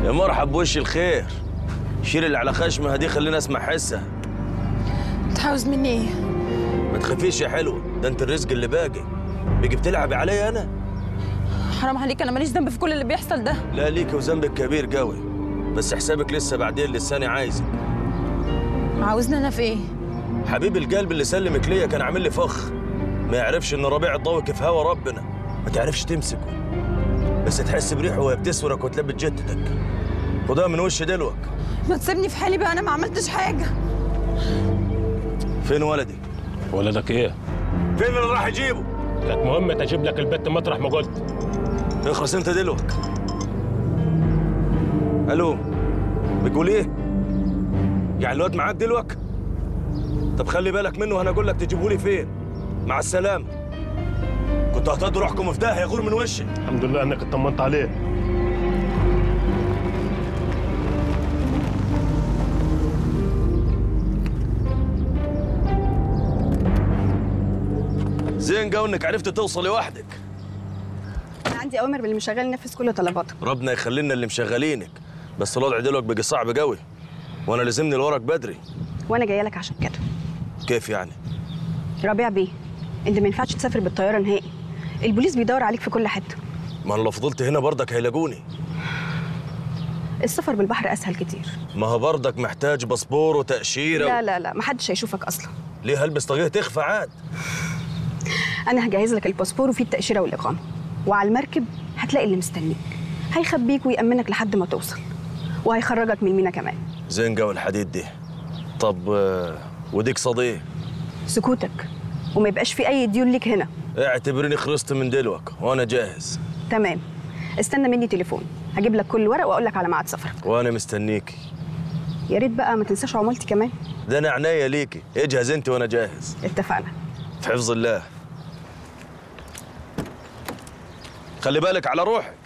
يا مرحب بوش الخير شيل اللي على خشمها دي خلينا اسمع حسها انت عاوز مني ايه ما تخافيش يا حلوه ده انت الرزق اللي باقي بيجي بتلعبي عليا انا حرام عليك انا ماليش ذنب في كل اللي بيحصل ده لا ليكي وذنبك كبير قوي بس حسابك لسه بعدين لساني عايزك عاوزني انا في ايه حبيب القلب اللي سلمك ليا كان عامل لي فخ ما يعرفش ان ربيع الضوء في هوا ربنا ما تعرفش تمسكه بس تحس بريحه وهي بتسورك وتلبي جدتك خدها من وش دلوك ما تسيبني في حالي بقى انا ما عملتش حاجه فين ولدي ولدك ايه؟ فين اللي راح يجيبه كانت مهمة تجيب لك البت مطرح ما قلت اخرس انت دلوك الو بتقول ايه يعني الواد معاك دلوك طب خلي بالك منه انا اقول لك تجيبه لي فين مع السلامه كنت هتقضوا روحكم في داهيه غور من وشي الحمد لله انك اطمنت عليه زين جو انك عرفت توصل لوحدك انا عندي اوامر باللي مشغل ننفذ كل طلباتك ربنا يخلينا اللي مشغلينك بس الوضع دلوك بقى صعب قوي وانا لازمني الورق بدري وانا جايه لك عشان كده كيف يعني ربيع بيه انت ما ينفعش تسافر بالطياره نهائي البوليس بيدور عليك في كل حته ما انا لو فضلت هنا برضك هيلاقوني السفر بالبحر اسهل كتير ما هو برضك محتاج باسبور وتاشيره لا و... لا لا محدش هيشوفك اصلا ليه هلبس طاقيه تخفى عاد انا هجهز لك الباسبور وفيه التاشيره والاقامه وعلى المركب هتلاقي اللي مستنيك هيخبيك ويأمنك لحد ما توصل وهيخرجك من المينا كمان زين جو الحديد دي طب آه، وديك صديق سكوتك وما يبقاش في اي ديون ليك هنا اعتبرني خلصت من دلوك وانا جاهز تمام استنى مني تليفون هجيب لك كل ورق واقول لك على ميعاد سفرك وانا مستنيكي يا ريت بقى ما تنساش عمولتي كمان ده انا عناية ليكي اجهز انت وانا جاهز اتفقنا في حفظ الله خلي بالك على روحك